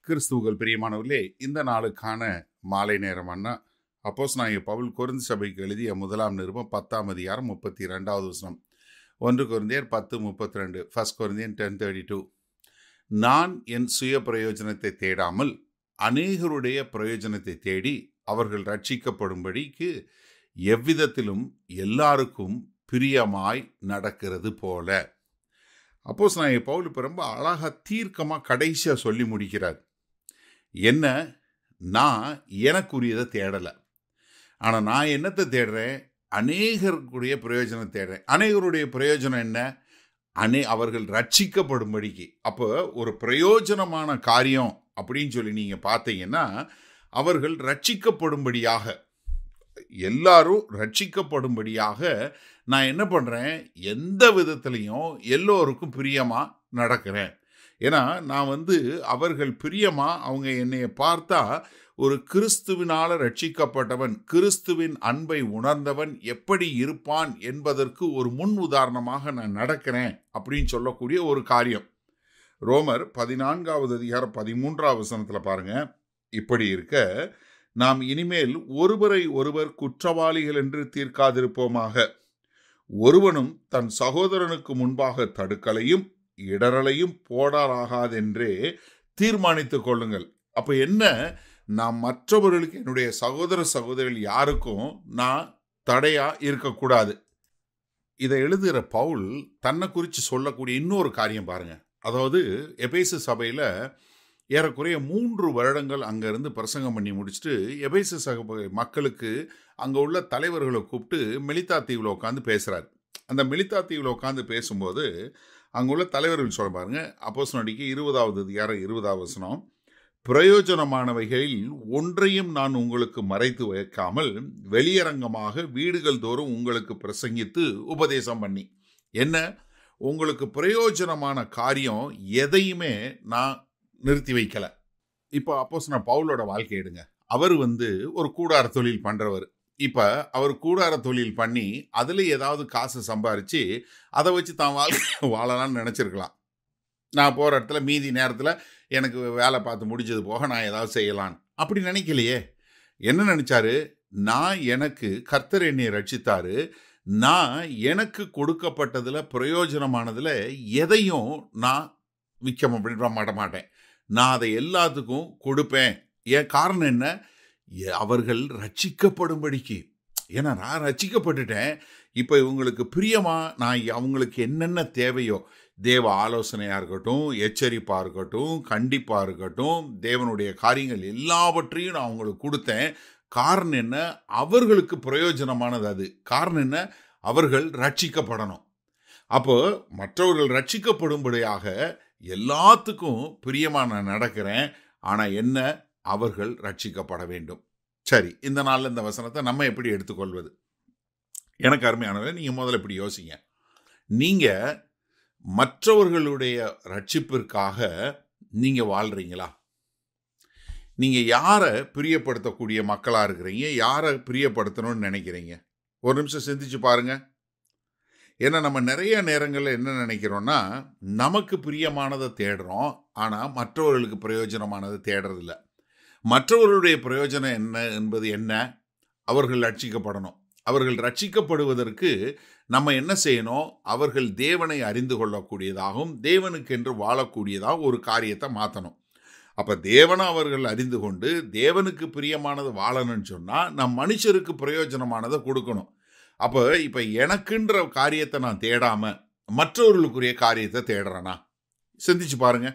கிறிஸ்துவுகள் பிரியமானவர்களே இந்த நாளுக்கான மாலை நேரம் அண்ணா அப்போஸ் நாயக பவுல் கொருந்து சபைக்கு எழுதிய முதலாம் நிருபம் பத்தாம் அதிகாரம் முப்பத்தி ரெண்டாவது வசனம் ஒன்று குருந்தியர் பத்து முப்பத்தி ரெண்டு ஃபர்ஸ்ட் குருந்தியன் டென் தேர்ட்டி டூ நான் என் சுய பிரயோஜனத்தை தேடாமல் அநேகருடைய பிரயோஜனத்தை தேடி அவர்கள் ரட்சிக்கப்படும்படிக்கு எவ்விதத்திலும் எல்லாருக்கும் பிரியமாய் நடக்கிறது போல அப்போஸ் நான் பவுல் இப்போ ரொம்ப அழகாக தீர்க்கமாக கடைசியாக சொல்லி முடிக்கிறார் என்ன நான் எனக்குரியதை தேடலை ஆனால் நான் என்னத்தை தேடுறேன் அநேகருக்குரிய பிரயோஜனம் தேடுறேன் அநேகருடைய பிரயோஜனம் என்ன அநே அவர்கள் ரட்சிக்கப்படும்படிக்கு அப்போ ஒரு பிரயோஜனமான காரியம் அப்படின்னு சொல்லி நீங்கள் பார்த்தீங்கன்னா அவர்கள் ரட்சிக்கப்படும்படியாக எல்லாரும் ரட்சிக்கப்படும்படியாக நான் என்ன பண்ணுறேன் எந்த விதத்துலையும் எல்லோருக்கும் பிரியமாக நடக்கிறேன் ஏன்னா நான் வந்து அவர்கள் பிரியமாக அவங்க என்னைய பார்த்தா ஒரு கிறிஸ்துவினால் ரட்சிக்கப்பட்டவன் கிறிஸ்துவின் அன்பை உணர்ந்தவன் எப்படி இருப்பான் என்பதற்கு ஒரு முன் உதாரணமாக நான் நடக்கிறேன் அப்படின்னு சொல்லக்கூடிய ஒரு காரியம் ரோமர் பதினான்காவது அதிகாரம் பதிமூன்றாவது வசனத்தில் பாருங்க இப்படி இருக்க நாம் இனிமேல் ஒருவரை ஒருவர் குற்றவாளிகள் என்று தீர்க்காதிருப்போமாக ஒருவனும் தன் சகோதரனுக்கு முன்பாக தடுக்கலையும் இடரலையும் போடாராகாதென்றே தீர்மானித்துக் கொள்ளுங்கள் அப்போ என்ன நான் மற்றவர்களுக்கு என்னுடைய சகோதர சகோதரிகள் யாருக்கும் நான் தடையா இருக்கக்கூடாது இதை எழுதுகிற பவுல் தன்னை குறித்து சொல்லக்கூடிய இன்னொரு காரியம் பாருங்க அதாவது எபேசு சபையில் ஏறக்குறைய மூன்று வருடங்கள் அங்கேருந்து பிரசங்கம் பண்ணி முடிச்சுட்டு எபேசு சபை மக்களுக்கு அங்கே உள்ள தலைவர்களை கூப்பிட்டு மெலித்தா தீவில் உட்காந்து பேசுகிறார் அந்த மெலித்தா தீவில் உட்காந்து பேசும்போது அங்கே உள்ள தலைவர்கள் சொல்ல பாருங்க அப்போஸ் நடிக்க இருபதாவது அதிகாரம் இருபதாவது வசனம் பிரயோஜனமானவைகளில் ஒன்றையும் நான் உங்களுக்கு மறைத்து வைக்காமல் வெளியரங்கமாக வீடுகள் தோறும் உங்களுக்கு பிரசங்கித்து உபதேசம் பண்ணி என்ன உங்களுக்கு பிரயோஜனமான காரியம் எதையுமே நான் நிறுத்தி வைக்கல இப்போ அப்போஸ் நான் பவுலோட வாழ்க்கை எடுங்க அவர் வந்து ஒரு கூடார தொழில் பண்ணுறவர் இப்போ அவர் கூடார தொழில் பண்ணி அதில் ஏதாவது காசு சம்பாரித்து அதை வச்சு தான் வாழ்க்கை வாழலாம்னு நினச்சிருக்கலாம் நான் போகிற இடத்துல மீதி நேரத்தில் எனக்கு வேலை பார்த்து முடிஞ்சது போக நான் ஏதாவது செய்யலான் அப்படி நினைக்கலையே என்ன நினச்சாரு நான் எனக்கு கர்த்தர் என்னை ரட்சித்தாரு நான் எனக்கு கொடுக்கப்பட்டதில் பிரயோஜனமானதில் எதையும் நான் விற்க அப்படின்ற மாட்ட மாட்டேன் நான் அதை எல்லாத்துக்கும் கொடுப்பேன் என் காரணம் என்ன அவர்கள் ரட்சிக்கப்படும்படிக்கு ஏன்னா நான் ரட்சிக்கப்பட்டுட்டேன் இப்போ இவங்களுக்கு பிரியமா நான் அவங்களுக்கு என்னென்ன தேவையோ தேவ ஆலோசனையாக இருக்கட்டும் எச்சரிப்பாக இருக்கட்டும் கண்டிப்பாக இருக்கட்டும் தேவனுடைய காரியங்கள் எல்லாவற்றையும் நான் அவங்களுக்கு கொடுத்தேன் காரணம் என்ன அவர்களுக்கு பிரயோஜனமானது அது காரணம் என்ன அவர்கள் ரட்சிக்கப்படணும் அப்போ மற்றவர்கள் ரட்சிக்கப்படும்படியாக எல்லாத்துக்கும் பிரியமாக நான் நடக்கிறேன் ஆனால் என்ன அவர்கள் ரட்சிக்கப்பட வேண்டும் சரி இந்த நாளில் இந்த வசனத்தை நம்ம எப்படி எடுத்துக்கொள்வது எனக்கு அருமையானவரை நீங்கள் முதல்ல இப்படி யோசிங்க நீங்கள் மற்றவர்களுடைய ரட்சிப்பிற்காக நீங்கள் வாழ்கிறீங்களா நீங்கள் யாரை பிரியப்படுத்தக்கூடிய மக்களாக இருக்கிறீங்க யாரை பிரியப்படுத்தணும்னு நினைக்கிறீங்க ஒரு நிமிஷம் சிந்திச்சு பாருங்க ஏன்னா நம்ம நிறைய நேரங்களில் என்ன நினைக்கிறோன்னா நமக்கு பிரியமானதை தேடுறோம் ஆனால் மற்றவர்களுக்கு பிரயோஜனமானதை தேடுறதில்ல மற்றவர்களுடைய பிரயோஜனம் என்ன என்பது என்ன அவர்கள் ரட்சிக்கப்படணும் அவர்கள் ரட்சிக்கப்படுவதற்கு நம்ம என்ன செய்யணும் அவர்கள் தேவனை அறிந்து கொள்ளக்கூடியதாகவும் தேவனுக்கென்று வாழக்கூடியதாக ஒரு காரியத்தை மாற்றணும் அப்போ தேவனை அவர்கள் அறிந்து கொண்டு தேவனுக்கு பிரியமானது வாழணும்னு சொன்னால் நம் மனுஷருக்கு பிரயோஜனமானதை கொடுக்கணும் அப்போ இப்போ எனக்குன்ற காரியத்தை நான் தேடாமல் மற்றவர்களுக்குரிய காரியத்தை தேடுறேனா சிந்திச்சு பாருங்க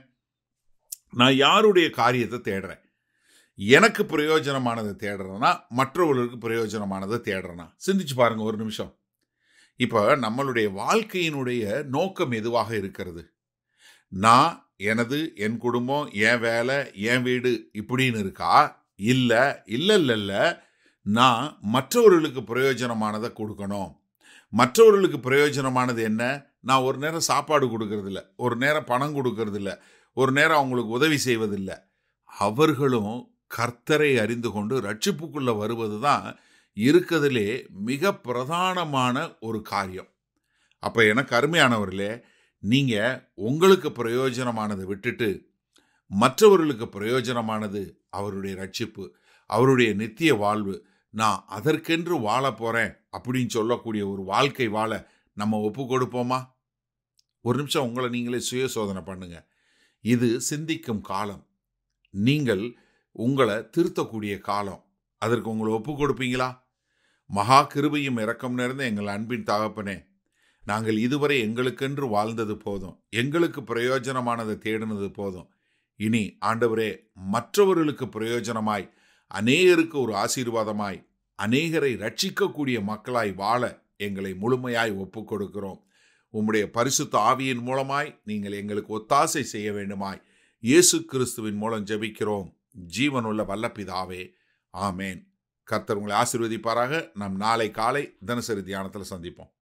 நான் யாருடைய காரியத்தை தேடுறேன் எனக்கு பிரயோஜனமானதை தேடுறேன்னா மற்றவர்களுக்கு பிரயோஜனமானதை தேடுறேனா சிந்திச்சு பாருங்க ஒரு நிமிஷம் இப்போ நம்மளுடைய வாழ்க்கையினுடைய நோக்கம் எதுவாக இருக்கிறது நான் எனது என் குடும்பம் என் வேலை என் வீடு இப்படின்னு இருக்கா இல்லை இல்லை இல்லை இல்லை நான் மற்றவர்களுக்கு பிரயோஜனமானதை கொடுக்கணும் மற்றவர்களுக்கு பிரயோஜனமானது என்ன நான் ஒரு நேரம் சாப்பாடு கொடுக்கறதில்ல ஒரு நேரம் பணம் கொடுக்கறதில்ல ஒரு நேரம் அவங்களுக்கு உதவி செய்வதில்லை அவர்களும் கர்த்தரை அறிந்து கொண்டு ரட்சிப்புக்குள்ளே வருவது தான் இருக்கிறதுலே மிக பிரதானமான ஒரு காரியம் அப்போ எனக்கு அருமையானவர்களே நீங்கள் உங்களுக்கு பிரயோஜனமானதை விட்டுட்டு மற்றவர்களுக்கு பிரயோஜனமானது அவருடைய ரட்சிப்பு அவருடைய நித்திய வாழ்வு நான் அதற்கென்று வாழ போறேன் அப்படின்னு சொல்லக்கூடிய ஒரு வாழ்க்கை வாழ நம்ம ஒப்பு கொடுப்போமா ஒரு நிமிஷம் உங்களை நீங்களே சுய சோதனை பண்ணுங்க இது சிந்திக்கும் காலம் நீங்கள் உங்களை திருத்தக்கூடிய காலம் அதற்கு உங்களை ஒப்பு கொடுப்பீங்களா மகா கிருபையும் இரக்கம் நிறைந்த எங்கள் அன்பின் தகப்பனே நாங்கள் இதுவரை எங்களுக்கென்று வாழ்ந்தது போதும் எங்களுக்கு பிரயோஜனமானதை தேடினது போதும் இனி ஆண்டவரே மற்றவர்களுக்கு பிரயோஜனமாய் அநேகருக்கு ஒரு ஆசீர்வாதமாய் அநேகரை ரட்சிக்கக்கூடிய மக்களாய் வாழ எங்களை முழுமையாய் ஒப்புக் கொடுக்கிறோம் உம்முடைய பரிசுத்த ஆவியின் மூலமாய் நீங்கள் எங்களுக்கு ஒத்தாசை செய்ய வேண்டுமாய் இயேசு கிறிஸ்துவின் மூலம் ஜெபிக்கிறோம் ஜீவனுள்ள வல்ல பிதாவே ஆமேன் கர்த்தர் உங்களை ஆசீர்வதிப்பாராக நம் நாளை காலை தினசரி தியானத்தில் சந்திப்போம்